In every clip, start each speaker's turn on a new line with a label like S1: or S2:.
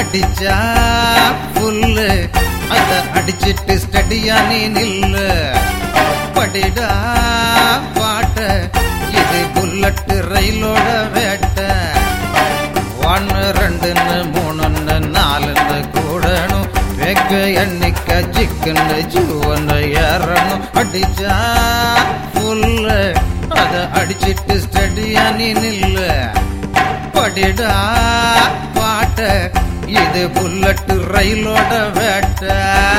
S1: அடிச்சா புல்லு அத அடிச்சிட்டு ஸ்டடியா நீ நில்லு படிடா பாட்ட இது புல்லட்டு ரயிலோட வேட்டை ஒன்னு ரெண்டுன்னு மூணுன்னு நாலுன்னு கூடணும் வெக்க எண்ணிக்க சிக்கன்னு ஜூவன்னு ஏறணும் அடிச்சா புல்லு அத அடிச்சிட்டு ஸ்டடியா நீ நில்லு படிடா பாட்ட இது புல்லட்டு ரயிலோட வேட்டை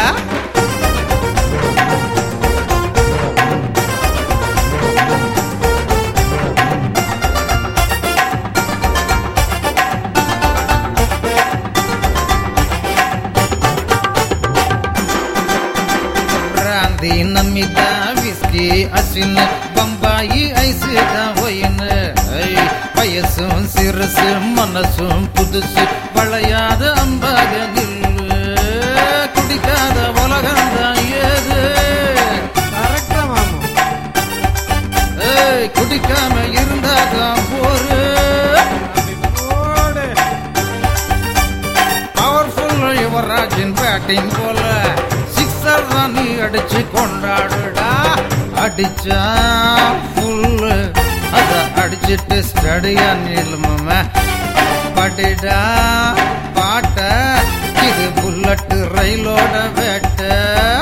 S1: brandy Namitha whisky Asin Bombay ice தான் ஒயின்னு வயசும் சிறுசு மனசும் புதுசு வளையாத அம்பாக நில்லு குடிக்காத உலகம் தான் ஏது
S2: கரெக்டா மாமா
S1: ஏய், குடிக்காம இருந்தாதான் போரு
S2: ஓடு
S1: பவர்ஃபுல் யுவராஜின் பேட்டிங் போல சிக்ஸர் தான் நீ அடிச்சு கொண்டாடுடா அடிச்சா ஃபுல்லு அத அடிச்சிட்டு ஸ்டடியா நிலும படிடா பாட்ட இது புல்லட்டு ரயிலோட வேட்டை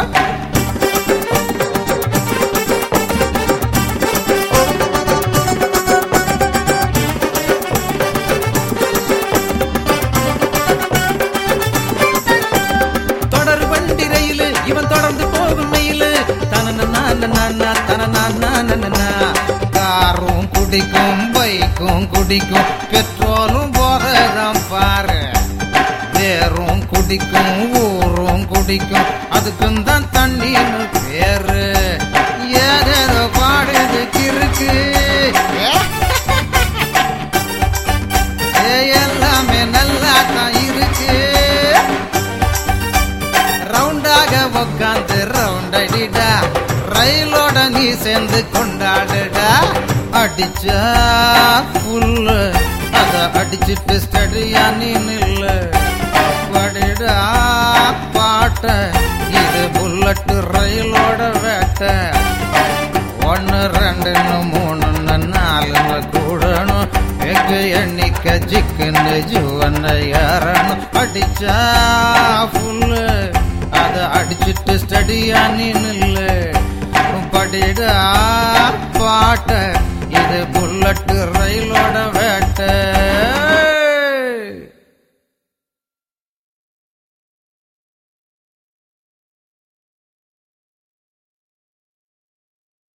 S1: தொடர் வண்டி ரயிலு இவன் தொடர்ந்து போகும் மயிலு தனனா தனனா காரும் குடிக்கும் பைக்கும் குடிக்கும் பெட்ரோலும் போறதான் பாரு வேரும் குடிக்கும் ஊரும் குடிக்கும் அதுக்கும் தான் தண்ணின்னு பேரு ஏதேதோ பாடுது கிறுக்கு ஏ, எல்லாமே நல்லா தான் இருக்கு ரவுண்டாக உக்காந்து ரவுண்ட் அடிடா ரயிலோட நீ சேர்ந்து கொண்டாடுடா அடிச்சா புல்லு அத அடிச்சிட்டு ஸ்டடியா நீ நில்லு படிடா பாட்ட இது புல்லட்டு ரயிலோட வேட்டை ஒன்னு ரெண்டுன்னு மூணுன்னு நாலுன்னு கூடணும் எங்க எண்ணிக்க சிக்கன்னு ஜுவன்னு ஏறணும் அடிச்சா புல்லு அத அடிச்சிட்டு ஸ்டடியா நீ நில்லு படிடா பாட்ட இது புல்லட்டு ரயிலோட வேட்டை